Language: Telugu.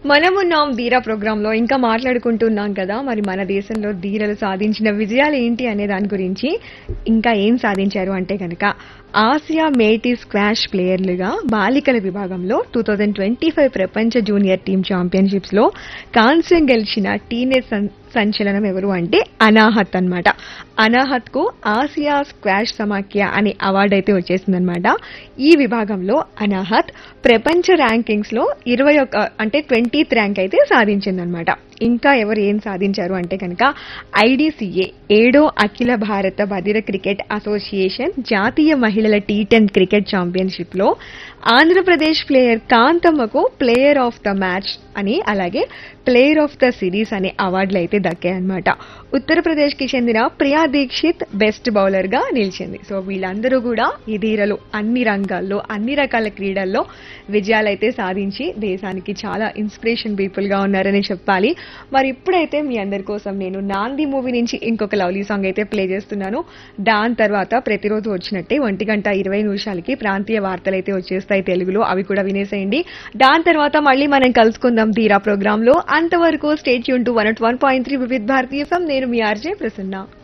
మనమున్నాం ధీరా ప్రోగ్రామ్ లో ఇంకా మాట్లాడుకుంటున్నాం కదా మరి మన దేశంలో ధీరలు సాధించిన విజయాలు ఏంటి అనే దాని గురించి ఇంకా ఏం సాధించారు అంటే కనుక ఆసియా మేటీ స్క్వాష్ ప్లేయర్లుగా బాలికల విభాగంలో టూ థౌజండ్ ట్వంటీ ఫైవ్ ప్రపంచ జూనియర్ టీమ్ ఛాంపియన్షిప్స్ లో కాంస్యం గెలిచిన టీనేజ్ సం- సంచలనం ఎవరు అంటే అనాహత్ అన్నమాట అనాహత్ కు ఆసియా స్క్వాష్ సమాఖ్య అనే అవార్డు అయితే వచ్చేసిందనమాట ఈ విభాగంలో అనాహత్ ప్రపంచ ర్యాంకింగ్స్ లో ఇరవై ఒక అంటే ట్వంటీత్ ర్యాంక్ అయితే సాధించిందనమాట ఇంకా ఎవరు ఏం సాధించారు అంటే కనుక ఐడిసిఏ ఏడో అఖిల భారత బదిర క్రికెట్ అసోసియేషన్ జాతీయ మహిళల టీ టెన్ క్రికెట్ ఛాంపియన్షిప్ లో ఆంధ్రప్రదేశ్ ప్లేయర్ కాంతమ్మకు ప్లేయర్ ఆఫ్ ద మ్యాచ్ అని అలాగే ప్లేయర్ ఆఫ్ ద సిరీస్ అనే అవార్డులు అయితే దక్కాయన్నమాట ఉత్తరప్రదేశ్ కి చెందిన ప్రియా దీక్షిత్ బెస్ట్ బౌలర్ గా నిలిచింది సో వీళ్ళందరూ కూడా ఈ ధీరలు అన్ని రంగాల్లో అన్ని రకాల క్రీడల్లో విజయాలైతే సాధించి దేశానికి చాలా ఇన్స్పిరేషన్ పీపుల్ గా ఉన్నారని చెప్పాలి మరి ఇప్పుడైతే మీ అందరి కోసం నేను నాంది మూవీ నుంచి ఇంకొక లవ్లీ సాంగ్ అయితే ప్లే చేస్తున్నాను దాని తర్వాత ప్రతిరోజు వచ్చినట్టే ఒంటి గంట ఇరవై నిమిషాలకి ప్రాంతీయ వార్తలు అయితే వచ్చేస్తాయి తెలుగులో అవి కూడా వినేసేయండి దాని తర్వాత మళ్ళీ మనం కలుసుకుందాం ధీరా ప్రోగ్రామ్ లో అంతవరకు స్టేట్ యూన్ two one one point three Vividh Bharati నేను మీ ఆర్జే ప్రసన్న